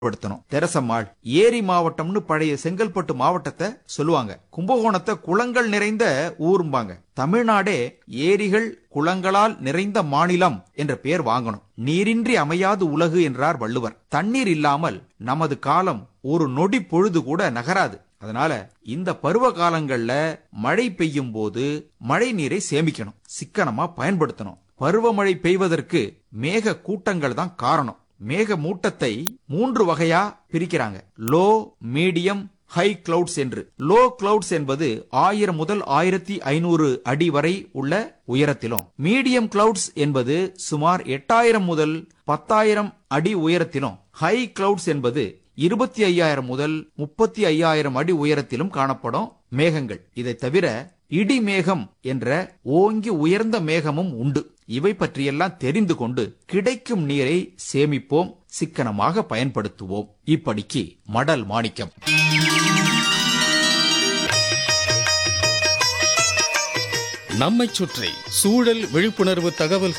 படுத்தணும் தெரசம்மாள் ஏரி மாவட்டம்னு பழைய செங்கல்பட்டு மாவட்டத்தை சொல்லுவாங்க கும்பகோணத்தை குளங்கள் நிறைந்த ஊரும்பாங்க தமிழ்நாடே ஏரிகள் குளங்களால் நிறைந்த மாநிலம் என்ற பெயர் வாங்கணும் நீரின்றி அமையாது உலகு என்றார் வள்ளுவர் தண்ணீர் இல்லாமல் நமது காலம் ஒரு நொடி பொழுது கூட நகராது அதனால இந்த பருவ காலங்கள்ல மழை பெய்யும் போது மழை நீரை சேமிக்கணும் சிக்கனமா பயன்படுத்தணும் பருவமழை பெய்வதற்கு மேக கூட்டங்கள் தான் காரணம் மேக மூட்டத்தை மூன்று வகையா பிரிக்கிறாங்க லோ மீடியம் ஹை கிளவுட்ஸ் என்று லோ கிளவுட்ஸ் என்பது ஆயிரம் முதல் ஆயிரத்தி ஐநூறு அடி வரை உள்ள உயரத்திலும் மீடியம் கிளவுட்ஸ் என்பது சுமார் எட்டாயிரம் முதல் பத்தாயிரம் அடி உயரத்திலும் ஹை கிளவுட்ஸ் என்பது இருபத்தி ஐயாயிரம் முதல் முப்பத்தி ஐயாயிரம் அடி உயரத்திலும் காணப்படும் மேகங்கள் இதை தவிர இடி மேகம் என்ற ஓங்கி உயர்ந்த மேகமும் உண்டு இவை பற்றியெல்லாம் தெரிந்து கொண்டு கிடைக்கும் நீரை சேமிப்போம் சிக்கனமாக பயன்படுத்துவோம் இப்படிக்கு மடல் மாணிக்கம் நம்மைச் சுற்றி சூழல் விழிப்புணர்வு தகவல்கள்